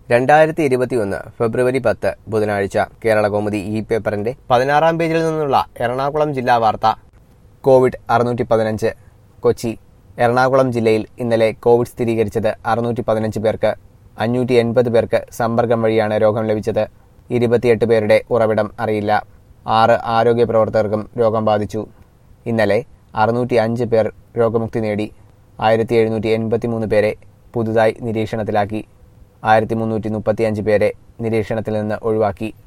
രണ്ടായിരത്തി ഇരുപത്തിയൊന്ന് ഫെബ്രുവരി പത്ത് ബുധനാഴ്ച കേരളകൗമുദി ഈ പേപ്പറിന്റെ പതിനാറാം പേജിൽ നിന്നുള്ള എറണാകുളം ജില്ലാ വാർത്ത കോവിഡ് അറുന്നൂറ്റി പതിനഞ്ച് കൊച്ചി എറണാകുളം ജില്ലയിൽ ഇന്നലെ കോവിഡ് സ്ഥിരീകരിച്ചത് അറുന്നൂറ്റി പതിനഞ്ച് പേർക്ക് അഞ്ഞൂറ്റി എൺപത് പേർക്ക് സമ്പർക്കം വഴിയാണ് രോഗം ലഭിച്ചത് ഇരുപത്തിയെട്ട് പേരുടെ ഉറവിടം അറിയില്ല ആറ് ആരോഗ്യ പ്രവർത്തകർക്കും രോഗം ബാധിച്ചു ഇന്നലെ അറുന്നൂറ്റി അഞ്ച് പേർ രോഗമുക്തി നേടി ആയിരത്തി എഴുന്നൂറ്റി എൺപത്തി മൂന്ന് പേരെ പുതുതായി നിരീക്ഷണത്തിലാക്കി ആയിരത്തി മുന്നൂറ്റി മുപ്പത്തിയഞ്ച് പേരെ നിരീക്ഷണത്തിൽ നിന്ന് ഒഴിവാക്കി